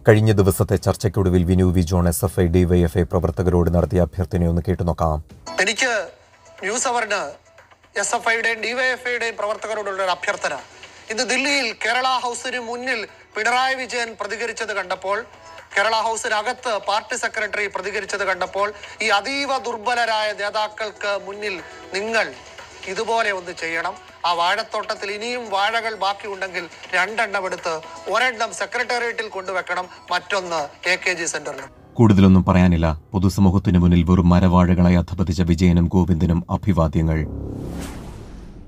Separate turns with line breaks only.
കഴിഞ്ഞ ദിവസത്തെ ചർച്ചയ്ക്കൊടുവിൽ Vinu V John S F I DYFI പ്രവർത്തകരോട് നടത്തിയ അഭ്യർത്ഥനയൊന്ന് കേട്ടുനോക്കാം
എനിക്ക് ന്യൂസ് അവറിന് എസ് എഫ് ഐയുടെയും ഡിവൈഎഫ്ഐയുടെയും പ്രവർത്തകരോടുള്ള ഒരു അഭ്യർത്ഥന ഇന്ന് ദില്ലിയിൽ കേരള ഹൗസിന് മുന്നിൽ പിണറായി വിജയൻ പ്രതികരിച്ചത് കണ്ടപ്പോൾ കേരള ഹൗസിനകത്ത് പാർട്ടി സെക്രട്ടറി പ്രതികരിച്ചത് കണ്ടപ്പോൾ ഈ അതീവ ദുർബലരായ നേതാക്കൾക്ക് മുന്നിൽ നിങ്ങൾ ഇതുപോലെ ഒന്ന് ചെയ്യണം ആ വാഴത്തോട്ടത്തിൽ ഇനിയും വാഴകൾ ബാക്കിയുണ്ടെങ്കിൽ രണ്ടെണ്ണം എടുത്ത് ഒരെണ്ണം സെക്രട്ടേറിയറ്റിൽ കൊണ്ടുവെക്കണം മറ്റൊന്ന് എ കെ ജി സെന്ററിൽ
കൂടുതലൊന്നും പറയാനില്ല പൊതുസമൂഹത്തിനു മുന്നിൽ വെറും മരവാഴകളായി അധപതിച്ച വിജയനും ഗോവിന്ദനും അഭിവാദ്യങ്ങൾ